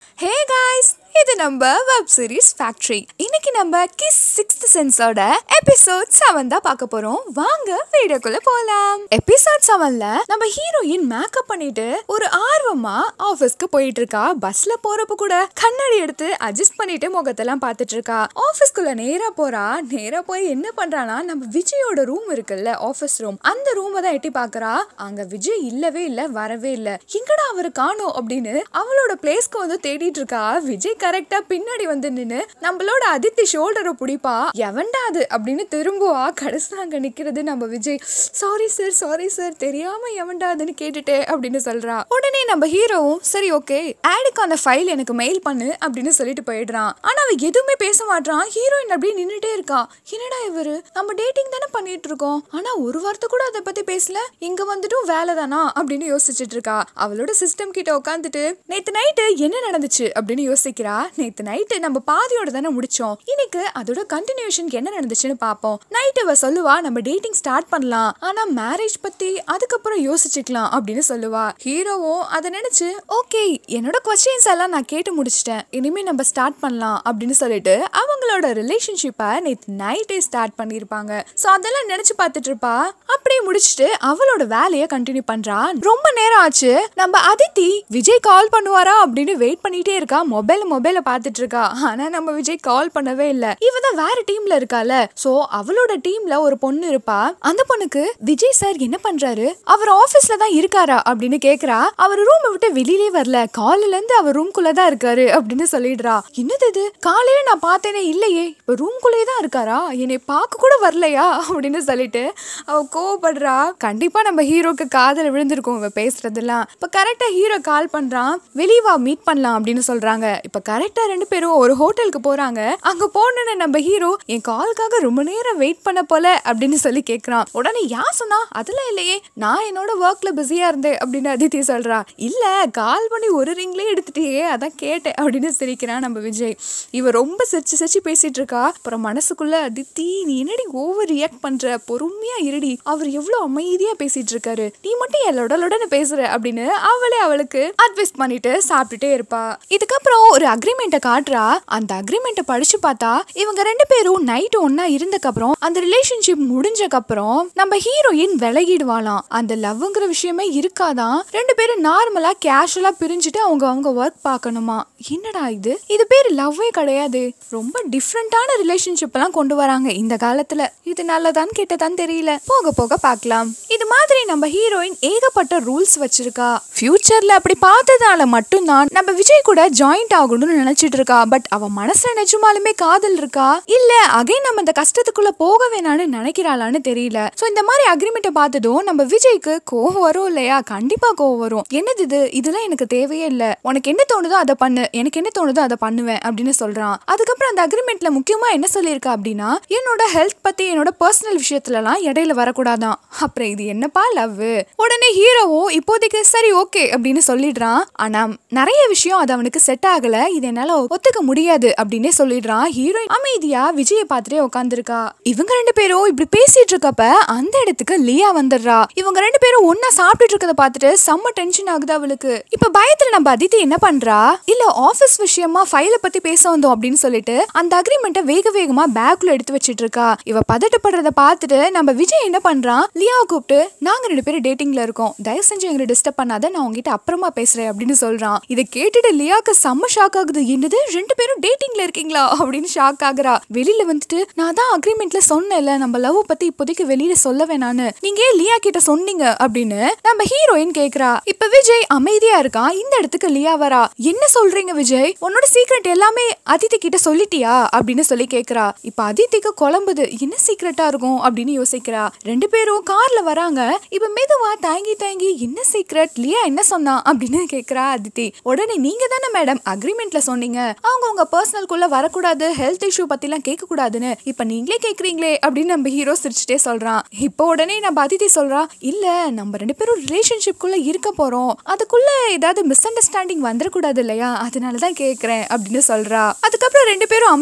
hey guys இது நம்ம web series factory இன்னைக்கு நம்ம கிஸ் சிக்ஸ்த் சென்ஸோட எபிசோட் செவன் தான் பார்க்க போறோம் வாங்க வீடியோக்குள்ள போலாம் எபிசோட் செவன்ல நம்ம ஹீரோயின் மேக்கப் பண்ணிட்டு ஒரு ஆர்வமா ஆபீஸ்க்கு போயிட்டு இருக்கா பஸ்ல போறப்ப கூட கண்ணாடி எடுத்து அட்ஜஸ்ட் பண்ணிட்டு முகத்தெல்லாம் பார்த்துட்டு இருக்கா ஆபீஸ்க்குள்ள நேரா போறா நேரா போய் என்ன பண்றானா நம்ம விஜயோட ரூம் இருக்குல்ல ஆபீஸ் ரூம் அந்த ரூமை தான் எட்டி பாக்குறா அங்க விஜய் இல்லவே இல்ல வரவே இல்ல எங்கடா அவரு காணோம் அப்படின்னு அவளோட பிளேஸ்க்கு வந்து தேடிட்டு இருக்கா விஜய் கரெக்டா பின்னாடி வந்து நின்னு நம்மளோட அதித்தி ஷோல்டரை பிடிப்பா எவன்டா அது அப்படின்னு திரும்புவா கடைசியில் அங்க நிக்கிறது நம்ம Vijay sorry sir sorry sir தெரியாம எவன்டா அதுன்னு கேட்டுட்டே அப்படின்னு சொல்றா உடனே நம்ம ஹீரோவும் சரி ஓகே ஆடுக்கு அந்த ஃபைல் எனக்கு மெயில் பண்ணு அப்படின்னு சொல்லிட்டு போயிடுறான் ஆனா அவ எதுவுமே பேச மாட்டான் ஹீரோயின் அப்படியே நின்னுட்டே இருக்கா என்னடா இவரு நம்ம டேட்டிங் தானே பண்ணிட்டு இருக்கோம் ஆனா ஒரு வார்த்தை கூட அதை பத்தி பேசல இங்க வந்துட்டும் வேலை தானா அப்படின்னு யோசிச்சுட்டு இருக்கா அவளோட சிஸ்டம் கிட்ட உட்காந்துட்டு நேத்து நைட்டு என்ன நடந்துச்சு அப்படின்னு யோசிக்கிறா நேத்து நைட்டு நம்ம பாதியோட தானே முடிச்சோம் இன்னைக்கு அதோட கண்டினியூஷனுக்கு என்ன நடந்துச்சுன்னு பாப்போம் நைட் அவ சொல்லுவா நம்ம டேட்டிங் ஸ்டார்ட் பண்ணலாம் ஆனா மேரேஜ் பத்தி அதுக்கப்புறம் யோசிச்சுக்கலாம் அப்படின்னு சொல்லுவா ஹீரோவும் அதை நினைச்சு ஓகே என்னோட கொஸ்டின்ஸ் எல்லாம் நான் கேட்டு முடிச்சிட்டேன் இனிமே நம்ம ஸ்டார்ட் பண்ணலாம் அப்படின்னு சொல்லிட்டு அவங்களோட ரிலேஷன்ஷிப்பை நேத்து நைட்டே ஸ்டார்ட் பண்ணியிருப்பாங்க ஸோ அதெல்லாம் நினைச்சு பார்த்துட்டு இருப்பா அப்படியே முடிச்சுட்டு அவளோட வேலையை கண்டினியூ பண்றா ரொம்ப நேரம் ஆச்சு நம்ம அதித்தி விஜய் கால் பண்ணுவாரா அப்படின்னு வெயிட் பண்ணிட்டே இருக்கா மொபைல் மொபைல பார்த்துட்டு இருக்கா ஆனா நம்ம விஜய் கால் பண்ணவே இல்ல இவ தான் வேற டீம்ல இருக்கால சோ அவளோட டீம்ல ஒரு பொண்ணு இருப்பா அந்த பொண்ணுக்கு விஜய் சார் என்ன பண்றாரு அவர் ஆபீஸ்ல தான் இருக்காரா அப்படின்னு கேக்குறா அவர் ரூம் விட்டு வெளியிலே வரல காலையில இருந்து அவர் ரூம்குள்ள தான் இருக்காரு அப்படின்னு சொல்லிடுறா என்னது இது காலையில நான் பார்த்தேனே இல்லையே இப்ப ரூம்குள்ளே தான் இருக்காரா என்னை பார்க்க கூட வரலையா அப்படின்னு சொல்லிட்டு அவ கோவப்படுறா கண்டிப்பா நம்ம ஹீரோக்கு காதல விழுந்திருக்கும் இவ பேசுறதெல்லாம் இப்ப கரெக்டா ஹீரோ கால் பண்றான் வெளியே வா மீட் பண்ணலாம் அப்படின்னு சொல்றாங்க இப்ப கரெக்டா ரெண்டு பேரும் ஒரு ஹோட்டலுக்கு போறாங்க அங்க போனோன்னு நம்ம ஹீரோ என் காலுக்காக ரொம்ப நேரம் வெயிட் பண்ண போல அப்படின்னு சொல்லி கேக்குறான் உடனே யார் சொன்னா அதெல்லாம் இல்லையே நான் என்னோட ஒர்க்ல பிஸியா இருந்தேன் அப்படின்னு அதித்தி சொல்றா இல்ல கால் பண்ணி ஒரு ரிங்லேயே எடுத்துட்டியே அதான் கேட்டேன் அப்படின்னு சிரிக்கிறான் நம்ம விஜய் இவ ரொம்ப சிரிச்சு சிரிச்சு பேசிட்டு இருக்கா அப்புறம் மனசுக்குள்ள அதித்தி நீ என்னடி ஓவர் ரியாக்ட் பண்ற பொறுமையா இருடி அவர் எவ்வளவு அமைதியா பேசிட்டு இருக்காரு நீ மட்டும் எல்லோடலோடன்னு பேசுற அப்படின்னு அவளே அவளுக்கு அட்வைஸ் பண்ணிட்டு சாப்பிட்டுட்டே இருப்பா இதுக்கப்புறம் ஒரு அக்ரிமெண்ட்டை காட்டுறா அந்த அக்ரிமெண்ட்டை படிச்சு பார்த்தா இவங்க ரெண்டு பேரும் நைட் ஒன்னா இருந்தக்கப்புறம் அந்த ரிலேஷன்ஷிப் முடிஞ்சக்கப்புறம் நம்ம ஹீரோயின் விலகிடுவாளாம் அந்த லவ்ங்கிற விஷயமே இருக்காதான் ரெண்டு பேரும் நார்மலா கேஷுவலா பிரிஞ்சுட்டு அவங்க அவங்க ஒர்க் பார்க்கணுமா என்னடா இது இது பேர் லவ்வே கிடையாது ரொம்ப டிஃப்ரெண்டான ரிலேஷன்ஷிப் எல்லாம் கொண்டு வராங்க இந்த காலத்துல இது நல்லதான் கெட்டதான் தெரியல போக போக பார்க்கலாம் இது மாதிரி நம்ம ஹீரோயின் ஏகப்பட்ட ரூல்ஸ் வச்சிருக்கா ஃபியூச்சர்ல அப்படி பார்த்ததால மட்டும்தான் நம்ம விஜய் கூட ஜாயிண்ட் ஆகணும்னு நினைச்சிட்டு இருக்கா பட் அவ மனசுல நிஜமாலுமே காதல் இருக்கா இல்ல அகைன் நம்ம இந்த கஷ்டத்துக்குள்ள போக வேணாம்னு நினைக்கிறாளான்னு தெரியல சோ இந்த மாதிரி அக்ரிமெண்ட்டை பார்த்ததும் நம்ம விஜய்க்கு கோவம் வரும் இல்லையா கண்டிப்பா கோவம் வரும் என்னது இது இதெல்லாம் எனக்கு தேவையே இல்ல உனக்கு என்ன தோணுதோ அதை பண்ணு எனக்கு என்ன தோணுதோ அதை பண்ணுவேன் அப்படின்னு சொல்றான் அதுக்கப்புறம் அந்த அக்ரிமெண்ட்ல முக்கியமா என்ன சொல்லியிருக்கா அப்படின்னா என்னோட ஹெல்த் பத்தி என்னோட பர்சனல் விஷயத்துலலாம் இடையில வரக்கூடாதான் அப்புறம் இது என்னப்பா லவ் உடனே ஹீரோவும் இப்போதைக்கு சரி ஓகே அப்படின்னு சொல்லிடுறான் ஆனா நிறைய விஷயம் அது அவனுக்கு செட் ஆகல இது என்னால ஒத்துக்க முடியாது அப்படின்னே சொல்லிடுறான் ஹீரோயின் அமைதியா விஜய பார்த்துட்டே உட்காந்துருக்கா இவங்க ரெண்டு பேரும் இப்படி பேசிட்டு இருக்கப்ப அந்த இடத்துக்கு லியா வந்துடுறா இவங்க ரெண்டு பேரும் ஒன்னா சாப்பிட்டுட்டு இருக்கத பார்த்துட்டு செம்ம டென்ஷன் ஆகுது அவளுக்கு இப்ப பயத்துல நம்ம அதித்தி என்ன பண்றா இல்ல ஆபீஸ் விஷயமா ஃபைல பத்தி பேச வந்தோம் அப்படின்னு சொல்லிட்டு அந்த அக்ரிமெண்ட்டை வேக வேகமா பேக்குள்ள எடுத்து வச்சிட்டு இருக்கா இவ பதட்டப்படுறத பார்த்துட்டு நம்ம விஜய் என்ன பண்றான் லியாவை கூப்பிட்டு நாங்க ரெண்டு பேரும் டேட்டிங்ல இருக்கோம் தயவு செஞ்சு எங்களை டிஸ்டர்ப் பண்ணாத நான் உங்ககிட்ட அப்புறமா பேசுறேன் அப்படின்னு சொல்றான் இதை கேட்டுட்டு லியாக்கு செம்ம ஷாக் ஆகுது என்னது ரெண்டு பேரும் டேட்டிங்ல இருக்கீங்களா அப்படின்னு ஷாக் ஆகுறா வெளியில வந்துட்டு நான் தான் அக்ரிமெண்ட்ல சொன்னேன்ல நம்ம லவ் பத்தி இப்போதைக்கு வெளியில சொல்ல வேணான்னு நீங்க ஏன் லியா கிட்ட சொன்னீங்க அப்படின்னு நம்ம ஹீரோயின் கேக்குறா இப்ப விஜய் அமைதியா இருக்கான் இந்த இடத்துக்கு லியா வரா என்ன சொல்றீங்க விஜய் உன்னோட சீக்ரெட் எல்லாமே அதித்தி கிட்ட சொல்லிட்டியா அப்படின்னு சொல்லி கேக்குறா இப்ப அதித்திக்கு குழம்புது என்ன சீக்ரெட்டா இருக்கும் அப்படின்னு யோசிக்கிறா ரெண்டு பேரும் கார்ல வராங்க இப்ப மெதுவா தாங்கி தாங்கி என்ன சீக்ரெட் லியா என்ன சொன்னா அப்படின்னு கேக்குறா அதித்தி உடனே நீங்க தானே மேடம் அக்ரிமெண்ட்ல சொன்னீங்க அவங்க உங்க பர்சனல்குள்ள வரக்கூடாது ஹெல்த் இஷ்யூ பத்திலாம் கேட்க கூடாதுன்னு இப்ப நீங்களே கேக்குறீங்களே அப்படின்னு நம்ம ஹீரோ சிரிச்சுட்டே சொல்றான் இப்போ உடனே நம்ம அதித்தி சொல்றா இல்ல நம்ம ரெண்டு பேரும் ரிலேஷன்ஷிப் குள்ள இருக்க போறோம் அதுக்குள்ள ஏதாவது மிஸ் அண்டர்ஸ்டாண்டிங் வந்துடக்கூடாது இல்லையா அதனாலதான் கேக்குறேன் அப்படின்னு சொல்றா அதுக்கப்புறம் ரெண்டு பேரும் அமைதி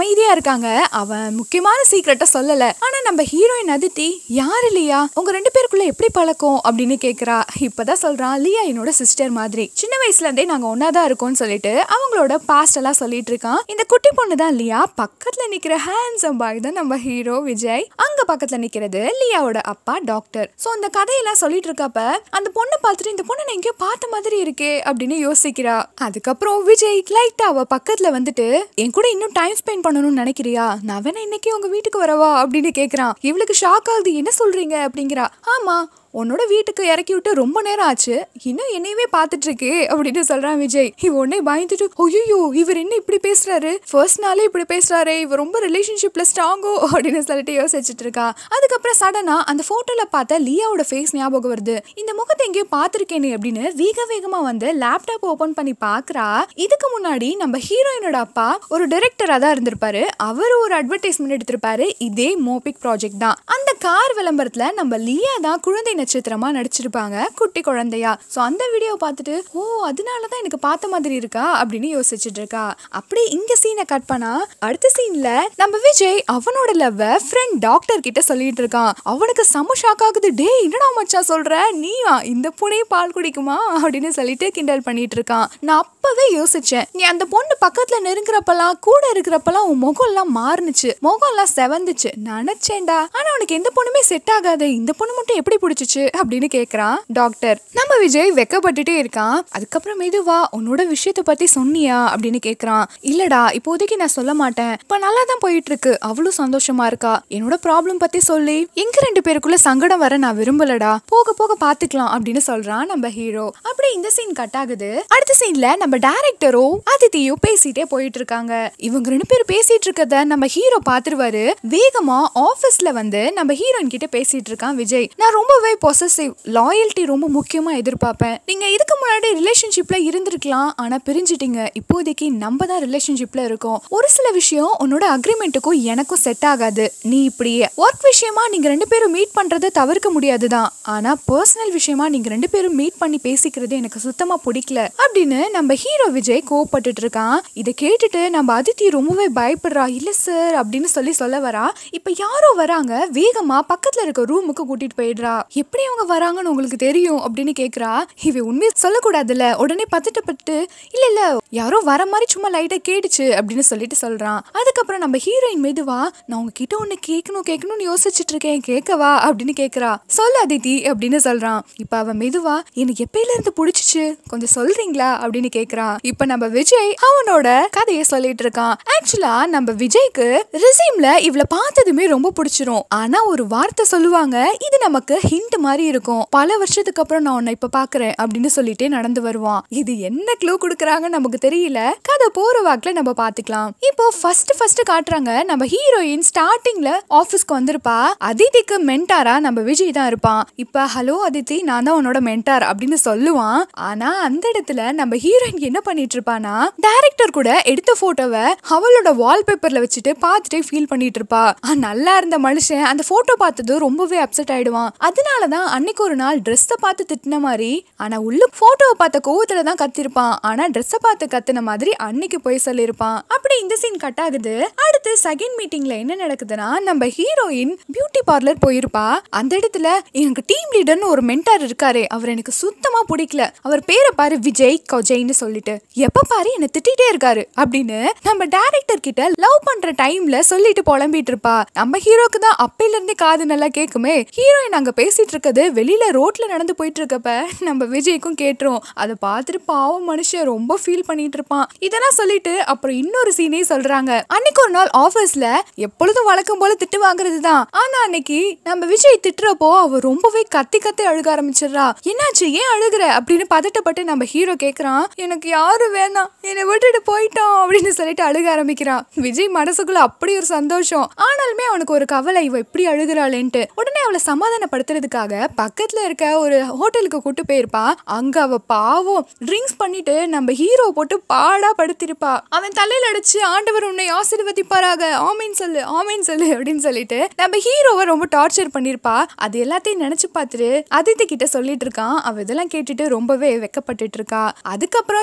அமைதியா இருக்காங்க அவன் முக்கியமான சீக்கிரட்டை சொல்லல ஆனா நம்ம ஹீரோயின் அதித்தி யார் இல்லையா உங்க ரெண்டு பேருக்குள்ள எப்படி பழக்கம் அப்படின்னு கேக்குறா இப்பதான் சொல்றான் லியா என்னோட சிஸ்டர் மாதிரி சின்ன வயசுல இருந்தே நாங்க ஒன்னாதான் இருக்கோம்னு சொல்லிட்டு அவங்களோட பாஸ்ட் எல்லாம் சொல்லிட்டு இருக்கான் இந்த குட்டி பொண்ணு தான் லியா பக்கத்துல நிக்கிற ஹேண்ட்ஸம் பாய் தான் நம்ம ஹீரோ விஜய் அங்க பக்கத்துல நிக்கிறது லியாவோட அப்பா டாக்டர் சோ அந்த கதையெல்லாம் சொல்லிட்டு இருக்கப்ப அந்த பொண்ணை பார்த்துட்டு இந்த பொண்ணை நான் எங்கேயோ பார்த்த மாதிரி இருக்கே அப்படின்னு யோசிக்கிறா அதுக்கப்புறம் விஜய் லைட்டா அவ பக்கத்துல வந்துட்டு என் கூட இன்னும் டைம் ஸ்பெண்ட் பண்ணணும்னு நினைக்கிறியா நான் வேணா இன்னைக்கு உங்க வீட்டுக்கு வரவா அப்படின்னு கேக்குறான் இவளுக்கு ஷாக் ஆகுது என்ன சொல்றீங்க அப்படிங்கிறா ஆமா உன்னோட வீட்டுக்கு இறக்கி விட்டு ரொம்ப நேரம் ஆச்சு இன்னும் என்னையவே பார்த்துட்டு இருக்கே அப்படின்னு சொல்றான் விஜய் இவ உடனே பயந்துட்டு ஐயோ இவர் என்ன இப்படி பேசுறாரு ஃபர்ஸ்ட் நாளே இப்படி பேசுறாரு இவர் ரொம்ப ரிலேஷன்ஷிப்ல ஸ்ட்ராங்கோ அப்படின்னு சொல்லிட்டு யோசிச்சுட்டு இருக்கா அதுக்கப்புறம் சடனா அந்த போட்டோல பார்த்த லியாவோட ஃபேஸ் ஞாபகம் வருது இந்த முகத்தை எங்கேயோ பார்த்துருக்கேனே அப்படின்னு வேக வேகமா வந்து லேப்டாப் ஓபன் பண்ணி பாக்குறா இதுக்கு முன்னாடி நம்ம ஹீரோயினோட அப்பா ஒரு டைரக்டரா தான் இருந்திருப்பாரு அவர் ஒரு அட்வர்டைஸ்மெண்ட் எடுத்திருப்பாரு இதே மோபிக் ப்ராஜெக்ட் தான் அந்த கார் விளம்பரத்துல நம்ம லியா தான் குழந்தை நட்சத்திரமா நடிச்சிருப்பாங்க குட்டி குழந்தையா சோ அந்த வீடியோ பார்த்துட்டு ஓ அதனாலதான் எனக்கு பார்த்த மாதிரி இருக்கா அப்படின்னு யோசிச்சுட்டு இருக்கா அப்படி இங்க சீனை கட் பண்ணா அடுத்த சீன்ல நம்ம விஜய் அவனோட லவ்வ ஃப்ரெண்ட் டாக்டர் கிட்ட சொல்லிட்டு இருக்கான் அவனுக்கு செம ஷாக் ஆகுது டே என்னடா மச்சான் சொல்ற நீயா இந்த பூனை பால் குடிக்குமா அப்படின்னு சொல்லிட்டு கிண்டல் பண்ணிட்டு இருக்கான் நான் அப்பவே யோசிச்சேன் நீ அந்த பொண்ணு பக்கத்துல நெருங்குறப்பெல்லாம் கூட இருக்கிறப்பெல்லாம் உன் முகம் எல்லாம் மாறுனுச்சு முகம் எல்லாம் செவந்துச்சு நினைச்சேன்டா ஆனா உனக்கு எந்த பொண்ணுமே செட் ஆகாது இந்த பொண்ணு மட்டும் எப்படி பிடிச்சிச்சு அப்படின்னு கேக்குறான் டாக்டர் நம்ம விஜய் வெக்கப்பட்டுட்டே இருக்கான் அதுக்கப்புறம் மெதுவா உன்னோட விஷயத்த பத்தி சொன்னியா அப்படின்னு கேக்குறான் இல்லடா இப்போதைக்கு நான் சொல்ல மாட்டேன் இப்ப நல்லா தான் போயிட்டு இருக்கு அவ்வளவு சந்தோஷமா இருக்கா என்னோட ப்ராப்ளம் பத்தி சொல்லி எங்க ரெண்டு பேருக்குள்ள சங்கடம் வர நான் விரும்பலடா போக போக பாத்துக்கலாம் அப்படின்னு சொல்றான் நம்ம ஹீரோ அப்படி இந்த சீன் கட் ஆகுது அடுத்த சீன்ல நம்ம டேரக்டரோ அதித்தியும் பேசிட்டே போயிட்டு இருக்காங்க இவங்க ரெண்டு பேரும் பேசிட்டு இருக்கத நம்ம ஹீரோ பாத்துருவாரு வேகமா ஆபீஸ்ல வந்து நம்ம ஹீரோயின் கிட்ட பேசிட்டு இருக்கான் விஜய் நான் ரொம்பவே பொசசிவ் லாயல்ட்டி ரொம்ப முக்கியமா எதிர்பார்ப்பேன் நீங்க இதுக்கு முன்னாடி ரிலேஷன்ஷிப்ல இருந்திருக்கலாம் ஆனா பிரிஞ்சிட்டீங்க இப்போதைக்கு நம்ம தான் ரிலேஷன்ஷிப்ல இருக்கோம் ஒரு சில விஷயம் உன்னோட அக்ரிமெண்ட்டுக்கும் எனக்கும் செட் ஆகாது நீ இப்படியே ஒர்க் விஷயமா நீங்க ரெண்டு பேரும் மீட் பண்றதை தவிர்க்க முடியாதுதான் ஆனா பர்சனல் விஷயமா நீங்க ரெண்டு பேரும் மீட் பண்ணி பேசிக்கிறது எனக்கு சுத்தமா பிடிக்கல அப்படின்னு நம்ம ஹீரோ விஜய் கோவப்பட்டுட்டு இருக்கான் இதை கேட்டுட்டு நம்ம அதித்தி ரொம்பவே பயப்படுறா இல்ல சார் அப்படின்னு சொல்லி சொல்ல வரா இப்ப யாரோ வராங்க வேகமா பக்கத்துல இருக்க ரூமுக்கு கூட்டிட்டு போயிடுறா எப்படி அவங்க வராங்கன்னு உங்களுக்கு தெரியும் அப்படின்னு கேக்குறா இவ உண்மையை சொல்லக்கூடாதுல்ல உடனே பத்துட்டப்பட்டு இல்ல இல்ல யாரோ வர மாதிரி சும்மா லைட்டா கேட்டுச்சு அப்படின்னு சொல்லிட்டு சொல்றான் அதுக்கப்புறம் நம்ம ஹீரோயின் மெதுவா நான் உங்ககிட்ட ஒண்ணு கேட்கணும் கேட்கணும்னு யோசிச்சுட்டு இருக்கேன் கேட்கவா அப்படின்னு கேக்குறா சொல்ல அதித்தி அப்படின்னு சொல்றான் இப்ப அவன் மெதுவா எனக்கு எப்பயில இருந்து பிடிச்சிச்சு கொஞ்சம் சொல்றீங்களா அப்படின்னு கேக்குறான் இப்ப நம்ம விஜய் அவனோட கதையை சொல்லிட்டு இருக்கான் ஆக்சுவலா நம்ம விஜய்க்கு ரிசீம்ல இவளை பார்த்ததுமே ரொம்ப பிடிச்சிரும் ஆனா ஒரு வார்த்தை சொல்லுவாங்க இது நமக்கு ஹிண்ட் மாதிரி இருக்கும் பல வருஷத்துக்கு அப்புறம் நான் உன்னை இப்ப பாக்குறேன் அப்படின்னு சொல்லிட்டே நடந்து வருவான் இது என்ன க்ளூ கொடுக்குறாங்க நமக்கு தெரியல கதை போற வாக்குல நம்ம பாத்துக்கலாம் இப்போ ஃபர்ஸ்ட் ஃபர்ஸ்ட் காட்டுறாங்க நம்ம ஹீரோயின் ஸ்டார்டிங்ல ஆபீஸ்க்கு வந்திருப்பா அதிதிக்கு மென்டாரா நம்ம விஜய் தான் இருப்பான் இப்ப ஹலோ அதித்தி நான் தான் உன்னோட மென்டார் அப்படின்னு சொல்லுவான் ஆனா அந்த இடத்துல நம்ம ஹீரோயின் என்ன பண்ணிட்டு இருப்பானா டைரக்டர் கூட எடுத்த போட்டோவை அவளோட வால்பேப்பர்ல வச்சுட்டு பார்த்துட்டே ஃபீல் பண்ணிட்டு இருப்பா ஆ, நல்லா இருந்த மனுஷன் அந்த போட்டோ பார்த்தது ரொம்பவே அப்செட் ஆயிடுவான் அதனாலதான் அன்னைக்கு ஒரு நாள் ட்ரெஸ்ஸை பார்த்து திட்டின மாதிரி ஆனா உள்ள போட்டோவை பார்த்த கோவத்துல தான் கத்திருப்பான் ஆனா ட்ரெஸ்ஸை பார்த்து கத்துன மாதிரி அன்னைக்கு போய் சொல்லியிருப்பான் அப்படி இந்த சீன் கட் ஆகுது அடுத்து செகண்ட் மீட்டிங்ல என்ன நடக்குதுன்னா நம்ம ஹீரோயின் பியூட்டி பார்லர் போயிருப்பா அந்த இடத்துல எனக்கு டீம் லீடர்னு ஒரு மென்டார் இருக்காரு அவர் எனக்கு சுத்தமா பிடிக்கல அவர் பேரை பாரு விஜய் கௌஜைன்னு சொல்லிட்டு எப்ப பாரு என்ன திட்டிட்டே இருக்காரு அப்படின்னு நம்ம டைரக்டர் கிட்ட லவ் பண்ற டைம்ல சொல்லிட்டு புலம்பிட்டு இருப்பா நம்ம ஹீரோக்கு தான் அப்பையில இருந்தே காது நல்லா கேக்குமே ஹீரோயின் அங்க பேசிட்டு இருக்கது வெளியில ரோட்ல நடந்து போயிட்டு இருக்கப்ப நம்ம விஜய்க்கும் கேட்டுரும் அதை பார்த்துட்டு பாவம் மனுஷன் ரொம்ப ஃபீல் பண்ணிட்டு இருப்பான் இதெல்லாம் சொல்லிட்டு அப்புறம் இன்னொரு சீனே சொல்றாங்க அன்னைக்கு ஒரு நாள் ஆபீஸ்ல எப்பொழுதும் வழக்கம் போல திட்டு வாங்குறது தான் ஆனா அன்னைக்கு நம்ம விஜய் திட்டுறப்போ அவ ரொம்பவே கத்தி கத்தி அழுக ஆரம்பிச்சிடுறா என்னாச்சு ஏன் அழுகுற அப்படின்னு பதட்டப்பட்டு நம்ம ஹீரோ கேக்குறான் எனக்கு யாரும் வேணாம் என்னை விட்டுட்டு போயிட்டோம் அப்படின்னு சொல்லிட்டு அழுக ஆரம்பிக்கிறான் விஜய் மனசுக்குள்ள அப்படி ஒரு சந்தோஷம் ஆனாலுமே அவனுக்கு ஒரு கவலை இவ இப்படி அழுகுறாளேன்ட்டு உடனே அவளை சமாதானப்படுத்துறதுக்காக பக்கத்துல இருக்க ஒரு ஹோட்டலுக்கு கூட்டு போயிருப்பா அங்க அவ பாவம் ட்ரிங்க்ஸ் பண்ணிட்டு நம்ம ஹீரோ போட்டு பாடா படுத்திருப்பா அவன் தலையில அடிச்சு ஆண்டவர் உன்னை ஆசீர்வதிப்பாராக ஆமீன் சொல்லு ஆமீன் சொல்லு அப்படின்னு சொல்லிட்டு நம்ம ஹீரோவை ரொம்ப டார்ச்சர் பண்ணிருப்பா அது எல்லாத்தையும் நினைச்சு பார்த்துட்டு அதித்தி கிட்ட சொல்லிட்டு இருக்கான் அவ இதெல்லாம் கேட்டுட்டு ரொம்பவே வெக்கப்பட்டுட்டு இருக்கா அதுக்கப்புறம்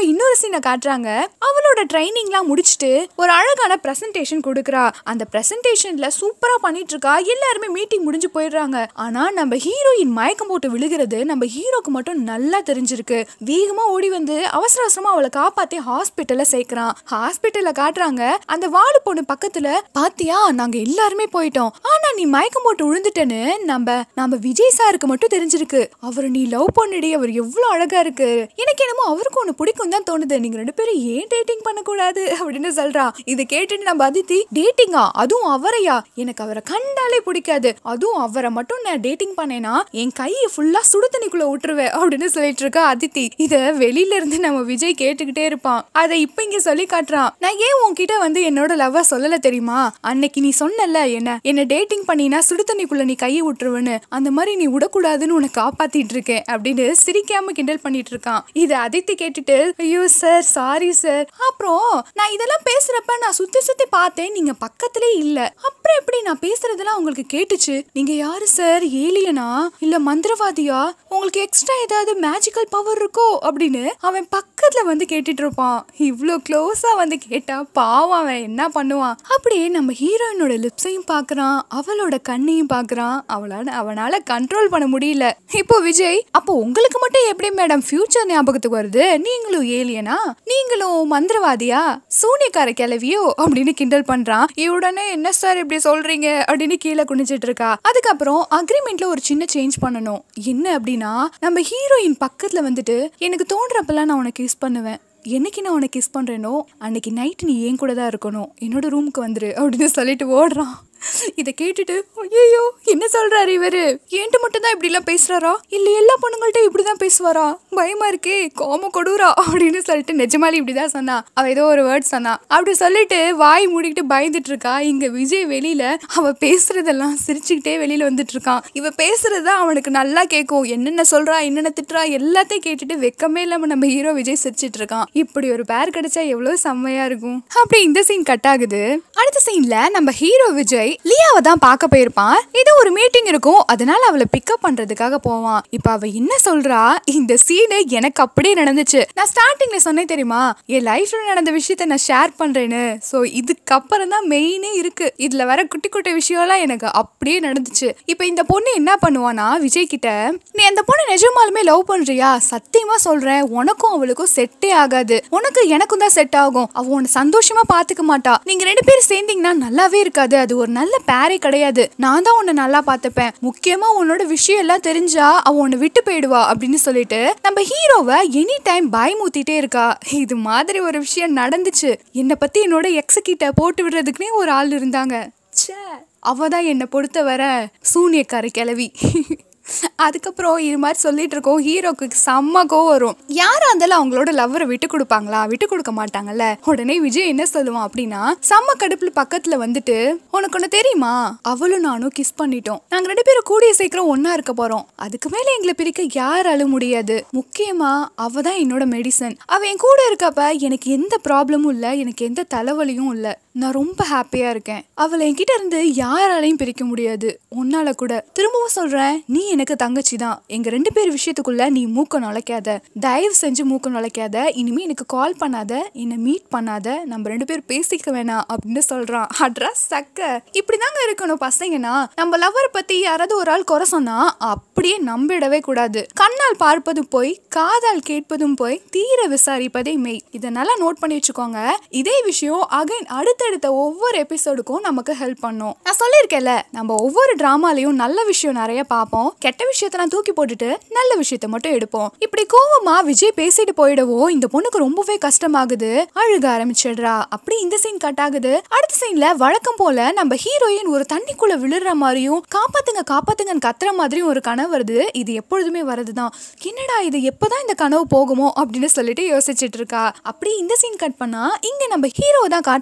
இன்னொரு சீனை காட்டுறாங்க அவளோட ட்ரைனிங்லாம் முடிச்சுட்டு ஒரு அழகான பிரசன்டேஷன் கொடுக்குறா அந்த பிரசன்டேஷன்ல சூப்பரா பண்ணிட்டு இருக்கா எல்லாருமே மீட்டிங் முடிஞ்சு போயிடுறாங்க ஆனா நம்ம ஹீரோயின் மயக்கம் போட்டு விழுகிறது நம்ம ஹீரோக்கு மட்டும் நல்லா தெரிஞ்சிருக்கு வேகமா ஓடி வந்து அவசர அவசரமா அவளை காப்பாத்தி ஹாஸ்பிட்டல்ல சேர்க்கறான் ஹாஸ்பிட்டல்ல காட்டுறாங்க அந்த வாழு பொண்ணு பக்கத்துல பாத்தியா நாங்க எல்லாருமே போயிட்டோம் ஆனா நீ மயக்கம் போட்டு விழுந்துட்டேன்னு நம்ம நம்ம விஜய் சாருக்கு மட்டும் தெரிஞ்சிருக்கு அவர் நீ லவ் பண்ணுடி அவர் எவ்வளவு அழகா இருக்கு எனக்கு என்னமோ அவருக்கு ஒண்ணு பிடிக்கும் தான் தோணுது நீங்க ரெண்டு பேரும் ஏன் டேட்டிங் பண்ணக்கூடாது அப்படின்னு சொல்றா இதை கேட்டுட்டு நம்ம அதித்தி டேட்டிங்கா அதுவும் அவரையா எனக்கு அவரை கண்டாலே பிடிக்காது அதுவும் அவரை மட்டும் நான் டேட்டிங் பண்ணேனா என் கையை ஃபுல்லா சுடு தண்ணிக்குள்ள விட்டுருவேன் அப்படின்னு சொல்லிட்டு இருக்கா அதித்தி இத வெளியில இருந்து நம்ம விஜய் கேட்டுக்கிட்டே இருப்பான் அதை இப்ப இங்க சொல்லி காட்டுறான் நான் ஏன் உன்கிட்ட வந்து என்னோட லவ்வ சொல்லல தெரியுமா அன்னைக்கு நீ சொன்னல என்ன என்ன டேட்டிங் பண்ணினா சுடு தண்ணிக்குள்ள நீ கையை விட்டுருவேன்னு அந்த மாதிரி நீ விடக்கூடாதுன்னு உனக்கு காப்பாத்திட்டு இருக்கேன் அப்படின்னு சிரிக்காம கிண்டல் பண்ணிட்டு இருக்கான் இதை அதித்தி கேட்டுட்டு ஐயோ சார் சாரி சார் அப்புறம் நான் இதெல்லாம் பேசுறப்ப நான் சுத்தி சுத்தி பார்த்தேன் நீங்க பக்கத்திலே இல்ல அப்புறம் எப்படி நான் பேசுறதெல்லாம் உங்களுக்கு கேட்டுச்சு நீங்க யாரு சார் ஏலியனா இல்ல மந்திரவாதியா உங்களுக்கு எக்ஸ்ட்ரா ஏதாவது மேஜிக்கல் பவர் இருக்கோ அப்படின்னு அவன் பக்கத்துல வந்து கேட்டுட்டு இருப்பான் இவ்ளோ க்ளோஸா வந்து கேட்டா பாவம் அவன் என்ன பண்ணுவான் அப்படியே நம்ம ஹீரோயினோட லிப்ஸையும் பாக்குறான் அவளோட கண்ணையும் பாக்குறான் அவளால அவனால கண்ட்ரோல் பண்ண முடியல இப்போ விஜய் அப்போ உங்களுக்கு மட்டும் எப்படி மேடம் ஃபியூச்சர் ஞாபகத்துக்கு வருது நீங்களும் ஏலியனா நீங்களும் மந்திரவாதியா சூனியக்கார கிளவியோ அப்படின்னு கிண்டல் பண்றான் இவடனே என்ன சார் இப்படி சொல்றீங்க அப்படின்னு கீழே குனிச்சிட்டு இருக்கா அதுக்கப்புறம் அக்ரிமெண்ட்ல ஒரு சின்ன சேஞ்ச் பண்ணணும் என்ன அப்படின்னா நம்ம ஹீரோயின் பக்கத்துல வந்துட்டு எனக்கு தோன்றப்பெல்லாம் நான் உனக்கு கிஸ் பண்ணுவேன் என்னைக்கு நான் உனக்கு கிஸ் பண்றேனோ அன்னைக்கு நைட் நீ ஏன் கூட தான் இருக்கணும் என்னோட ரூமுக்கு வந்துரு அப்படின்னு சொல்லிட்டு ஓடுறான் இதை கேட்டுட்டு ஐயோ என்ன சொல்றாரு இவரு என்கிட்ட மட்டும் தான் இப்படி எல்லாம் பேசுறாரா இல்ல எல்லா பொண்ணுங்கள்ட்ட இப்படிதான் பேசுவாரா பயமா இருக்கே கோம கொடுறா அப்படின்னு சொல்லிட்டு நிஜமாலி இப்படிதான் சொன்னா அவ ஏதோ ஒரு வேர்ட் சொன்னா அப்படி சொல்லிட்டு வாய் மூடிக்கிட்டு பயந்துட்டு இருக்கா இங்க விஜய் வெளியில அவ பேசுறதெல்லாம் சிரிச்சுக்கிட்டே வெளியில வந்துட்டு இருக்கான் இவ பேசுறதுதான் அவனுக்கு நல்லா கேட்கும் என்னென்ன சொல்றா என்னென்ன திட்டுறா எல்லாத்தையும் கேட்டுட்டு வெக்கமே இல்லாம நம்ம ஹீரோ விஜய் சிரிச்சிட்டு இருக்கான் இப்படி ஒரு பேர் கிடைச்சா எவ்வளவு செம்மையா இருக்கும் அப்படி இந்த சீன் கட் ஆகுது அடுத்த சீன்ல நம்ம ஹீரோ விஜய் லியாவை தான் பார்க்க போயிருப்பான் இது ஒரு மீட்டிங் இருக்கும் அதனால அவளை பிக்கப் பண்றதுக்காக போவான் இப்ப அவ என்ன சொல்றா இந்த சீனு எனக்கு அப்படியே நடந்துச்சு நான் ஸ்டார்டிங்ல சொன்னேன் தெரியுமா என் லைஃப்ல நடந்த விஷயத்த நான் ஷேர் பண்றேன்னு சோ இதுக்கப்புறம் தான் மெயினே இருக்கு இதுல வர குட்டி குட்டி விஷயம்லாம் எனக்கு அப்படியே நடந்துச்சு இப்ப இந்த பொண்ணு என்ன பண்ணுவானா விஜய் கிட்ட நீ அந்த பொண்ணு நிஜமாலுமே லவ் பண்றியா சத்தியமா சொல்றேன் உனக்கும் அவளுக்கும் செட்டே ஆகாது உனக்கு எனக்கும் தான் செட் ஆகும் அவ உன்னை சந்தோஷமா பாத்துக்க மாட்டா நீங்க ரெண்டு பேரும் சேர்ந்தீங்கன்னா நல்லாவே இருக்காது அது ஒரு நல்ல பேரே கிடையாது நான் தான் உன்னை நல்லா பார்த்துப்பேன் முக்கியமா உன்னோட விஷயம் எல்லாம் தெரிஞ்சா அவ உன்னை விட்டு போயிடுவா அப்படின்னு சொல்லிட்டு நம்ம ஹீரோவை எனி டைம் பயமுத்திட்டே இருக்கா இது மாதிரி ஒரு விஷயம் நடந்துச்சு என்னை பத்தி என்னோட எக்ஸ கிட்ட போட்டு விடுறதுக்குனே ஒரு ஆள் இருந்தாங்க ச்சே அவ தான் என்னை பொறுத்தவரை சூனியக்கார கிளவி அதுக்கப்புறம் இது மாதிரி சொல்லிட்டு இருக்கோம் ஹீரோக்கு செம்ம கோவம் வரும் யாரா இருந்தாலும் அவங்களோட லவ்வரை விட்டு கொடுப்பாங்களா விட்டு கொடுக்க மாட்டாங்கல்ல உடனே விஜய் என்ன சொல்லுவான் அப்படின்னா செம்ம கடுப்புல பக்கத்துல வந்துட்டு உனக்கு ஒண்ணு தெரியுமா அவளும் நானும் கிஸ் பண்ணிட்டோம் நாங்க ரெண்டு பேரும் கூடிய சீக்கிரம் ஒண்ணா இருக்க போறோம் அதுக்கு மேல எங்களை பிரிக்க யாராலும் முடியாது முக்கியமா அவ தான் என்னோட மெடிசன் அவ என் கூட இருக்கப்ப எனக்கு எந்த ப்ராப்ளமும் இல்ல எனக்கு எந்த தலைவலியும் இல்ல நான் ரொம்ப ஹாப்பியா இருக்கேன் அவளை என்கிட்ட இருந்து யாராலையும் பிரிக்க முடியாது உன்னால கூட திரும்பவும் சொல்றேன் நீ எனக்கு தங்கச்சி தான் எங்க ரெண்டு பேர் விஷயத்துக்குள்ள நீ மூக்க நுழைக்காத தயவு செஞ்சு மூக்க நுழைக்காத இனிமே எனக்கு கால் பண்ணாத என்னை மீட் பண்ணாத நம்ம ரெண்டு பேரும் பேசிக்க வேணாம் அப்படின்னு சொல்றான் அட்ரஸ் சக்க இப்படிதாங்க இருக்கணும் பசங்கன்னா நம்ம லவ்வர் பத்தி யாராவது ஒரு ஆள் குறை சொன்னா அப்படியே நம்பிடவே கூடாது கண்ணால் பார்ப்பதும் போய் காதால் கேட்பதும் போய் தீர விசாரிப்பதே மெய் இதை நல்லா நோட் பண்ணி வச்சுக்கோங்க இதே விஷயம் அகைன் அடுத்தடுத்த ஒவ்வொரு எபிசோடுக்கும் நமக்கு ஹெல்ப் பண்ணும் நான் சொல்லியிருக்கேன்ல நம்ம ஒவ்வொரு டிராமாலையும் நல்ல விஷயம் நிறைய பார்ப்போம் கெட்ட விஷயத்தெல்லாம் தூக்கி போட்டுட்டு நல்ல விஷயத்த மட்டும் எடுப்போம் இப்படி கோவமா விஜய் பேசிட்டு போயிடவும் இந்த பொண்ணுக்கு ரொம்பவே கஷ்டமாகுது அழுக ஆரம்பிச்சிடுறா அப்படி இந்த சீன் கட் ஆகுது அடுத்த சீன்ல வழக்கம் போல நம்ம ஹீரோயின் ஒரு தண்ணிக்குள்ள விழுற மாதிரியும் காப்பாத்துங்க காப்பாத்துங்கன்னு கத்துற மாதிரியும் ஒரு கனவு வருது இது எப்பொழுதுமே வரதுதான் என்னடா இது எப்பதான் இந்த கனவு போகுமோ அப்படின்னு சொல்லிட்டு யோசிச்சுட்டு இருக்கா அப்படி இந்த சீன் கட் பண்ணா இங்க நம்ம ஹீரோ தான் காட்டுறாங்க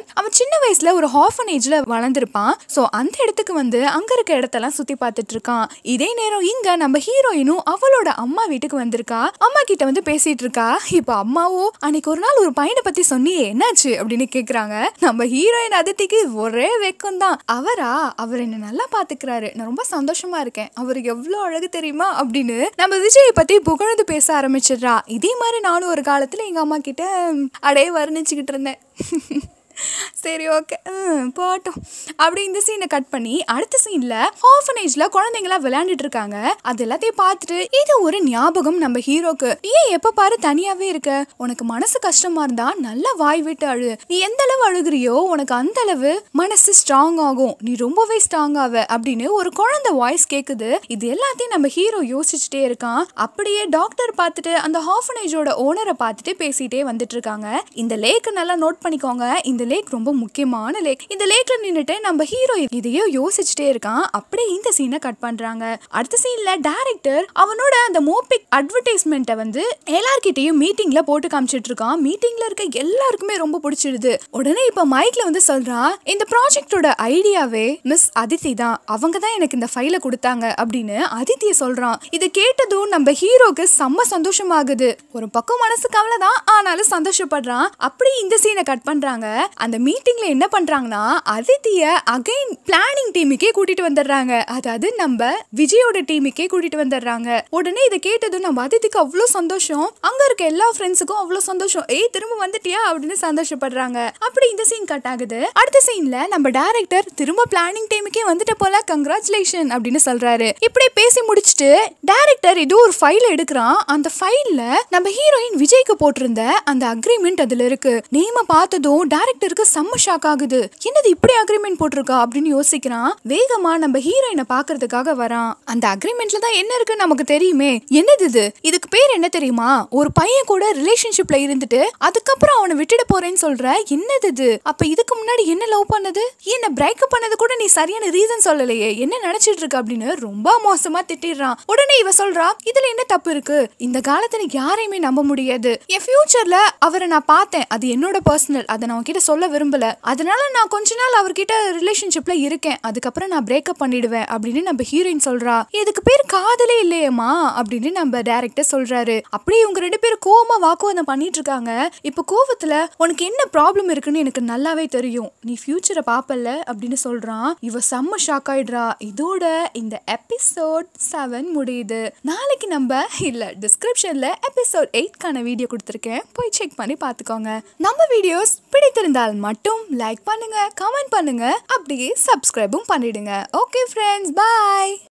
அவன் சின்ன வயசுல ஒரு ஹாஃபனேஜ்ல வளர்ந்துருப்பான் ஸோ அந்த இடத்துக்கு வந்து அங்க இருக்க இடத்தெல்லாம் சுத்தி பார்த்துட்டு இருக்கான் இதே நேரம் இங்க நம்ம ஹீரோயினும் அவளோட அம்மா வீட்டுக்கு வந்திருக்கா அம்மா கிட்ட வந்து பேசிட்டு இருக்கா இப்போ அம்மாவோ அன்னைக்கு ஒரு நாள் ஒரு பையனை பத்தி சொன்னியே என்னாச்சு அப்படின்னு கேக்குறாங்க நம்ம ஹீரோயின் அதித்திக்கு ஒரே வெக்கம் தான் அவரா அவர் என்ன நல்லா பாத்துக்கிறாரு நான் ரொம்ப சந்தோஷமா இருக்கேன் அவர் எவ்வளவு அழகு தெரியுமா அப்படின்னு நம்ம விஜயை பத்தி புகழ்ந்து பேச ஆரம்பிச்சிடுறா இதே மாதிரி நானும் ஒரு காலத்துல எங்க அம்மா கிட்ட அடே வர்ணிச்சுக்கிட்டு இருந்தேன் சரி ஓகே போட்டோம் அப்படி இந்த சீனை கட் பண்ணி அடுத்த சீன்ல ஆஃபனேஜ்ல குழந்தைங்களா விளையாண்டுட்டு இருக்காங்க அது எல்லாத்தையும் பார்த்துட்டு இது ஒரு ஞாபகம் நம்ம ஹீரோக்கு நீ ஏன் எப்ப பாரு தனியாவே இருக்க உனக்கு மனசு கஷ்டமா இருந்தா நல்லா வாய் விட்டு அழு நீ எந்த அளவு அழுகுறியோ உனக்கு அந்த அளவு மனசு ஸ்ட்ராங் ஆகும் நீ ரொம்பவே ஸ்ட்ராங் ஆவ அப்படின்னு ஒரு குழந்தை வாய்ஸ் கேக்குது இது எல்லாத்தையும் நம்ம ஹீரோ யோசிச்சுட்டே இருக்கான் அப்படியே டாக்டர் பார்த்துட்டு அந்த ஹாஃபனேஜோட ஓனரை பார்த்துட்டு பேசிட்டே வந்துட்டு இருக்காங்க இந்த லேக் நல்லா நோட் பண்ணிக்கோங்க இந்த லேக் ரொம்ப முக்கியமான லேக் இந்த லேக்ல நின்னுட்டு நம்ம ஹீரோ இதையோ யோசிச்சுட்டே இருக்கான் அப்படியே இந்த சீனை கட் பண்றாங்க அடுத்த சீன்ல டைரக்டர் அவனோட அந்த மோபிக் அட்வர்டைஸ்மெண்ட்டை வந்து எல்லார்கிட்டயும் மீட்டிங்ல போட்டு காமிச்சிட்டு இருக்கான் மீட்டிங்ல இருக்க எல்லாருக்குமே ரொம்ப பிடிச்சிடுது உடனே இப்ப மைக்ல வந்து சொல்றான் இந்த ப்ராஜெக்டோட ஐடியாவே மிஸ் அதித்தி தான் அவங்க தான் எனக்கு இந்த ஃபைலை கொடுத்தாங்க அப்படின்னு அதித்திய சொல்றான் இதை கேட்டதும் நம்ம ஹீரோக்கு செம்ம சந்தோஷமாகுது ஒரு பக்கம் மனசு கவலை தான் ஆனாலும் சந்தோஷப்படுறான் அப்படி இந்த சீனை கட் பண்றாங்க அந்த மீட்டிங்ல என்ன பண்றாங்கன்னா அதித்திய அகைன் பிளானிங் டீமுக்கே கூட்டிட்டு வந்துடுறாங்க அதாவது நம்ம விஜயோட டீமுக்கே கூட்டிட்டு வந்துடுறாங்க உடனே இதை கேட்டதும் நம்ம அதித்திக்கு அவ்வளோ சந்தோஷம் அங்க இருக்க எல்லா ஃப்ரெண்ட்ஸுக்கும் அவ்வளோ சந்தோஷம் ஏய் திரும்ப வந்துட்டியா அப்படின்னு சந்தோஷப்படுறாங்க அப்படி இந்த சீன் கட் ஆகுது அடுத்த சீன்ல நம்ம டைரக்டர் திரும்ப பிளானிங் டீமுக்கே வந்துட்ட போல கங்க்ராச்சுலேஷன் அப்படின்னு சொல்றாரு இப்படி பேசி முடிச்சுட்டு டைரக்டர் ஏதோ ஒரு ஃபைல் எடுக்கிறான் அந்த ஃபைல்ல நம்ம ஹீரோயின் விஜய்க்கு போட்டிருந்த அந்த அக்ரிமெண்ட் அதுல இருக்கு நேம பார்த்ததும் டைரக்டருக்கு செம்ம ஷாக் ஆகுது என்னது இப்படி அக்ரிமெண்ட் போட்டிருக்கா அப்படின்னு யோசிக்கிறான் வேகமா நம்ம ஹீரோயினை பாக்குறதுக்காக வரான் அந்த அக்ரிமெண்ட்ல தான் என்ன இருக்கு நமக்கு தெரியுமே என்னது இது இதுக்கு பேர் என்ன தெரியுமா ஒரு பையன் கூட ரிலேஷன்ஷிப்ல இருந்துட்டு அதுக்கப்புறம் அவனை விட்டுட போறேன்னு சொல்ற என்னது இது அப்ப இதுக்கு முன்னாடி என்ன லவ் பண்ணது என்ன பிரேக்கப் பண்ணது கூட நீ சரியான ரீசன் சொல்லலையே என்ன நினைச்சிட்டு இருக்க அப்படின்னு ரொம்ப மோசமா திட்டிடுறான் உடனே இவ சொல்றா இதுல என்ன தப்பு இருக்கு இந்த காலத்துல யாரையுமே நம்ப முடியாது என் ஃபியூச்சர்ல அவரை நான் பார்த்தேன் அது என்னோட பர்சனல் அதை நான் உன்கிட்ட சொல்ல விரும்பல அதனால நான் கொஞ்ச நாள் அவர்கிட்ட ரிலேஷன்ஷிப்ல இருக்கேன் அதுக்கப்புறம் நான் பிரேக்கப் பண்ணிடுவேன் அப்படின்னு நம்ம ஹீரோயின் சொல்றா இதுக்கு பேர் காதலே இல்லையேம்மா அப்படின்னு நம்ம டேரக்டர் சொல்றாரு அப்படியே இவங்க ரெண்டு பேரும் கோவமா வாக்குவாதம் பண்ணிட்டு இருக்காங்க இப்ப கோவத்துல உனக்கு என்ன ப்ராப்ளம் இருக்குன்னு எனக்கு நல்லாவே தெரியும் நீ ஃபியூச்சரை பாப்பல்ல அப்படின்னு சொல்றான் இவ செம்ம ஷாக் ஆயிடுறா இதோட இந்த எபிசோட் செவன் முடியுது நாளைக்கு நம்ம இல்ல டிஸ்கிரிப்ஷன்ல எபிசோட் எயிட்கான வீடியோ கொடுத்துருக்கேன் போய் செக் பண்ணி பார்த்துக்கோங்க நம்ம வீடியோஸ் பிடித்திருந்தால் மட்டும் லைக் பண்ணுங்க கமெண்ட் பண்ணுங்க அப்படியே சப்ஸ்கிரைபும் பண்ணிடுங்க ஓகே ஃப்ரெண்ட்ஸ் பாய்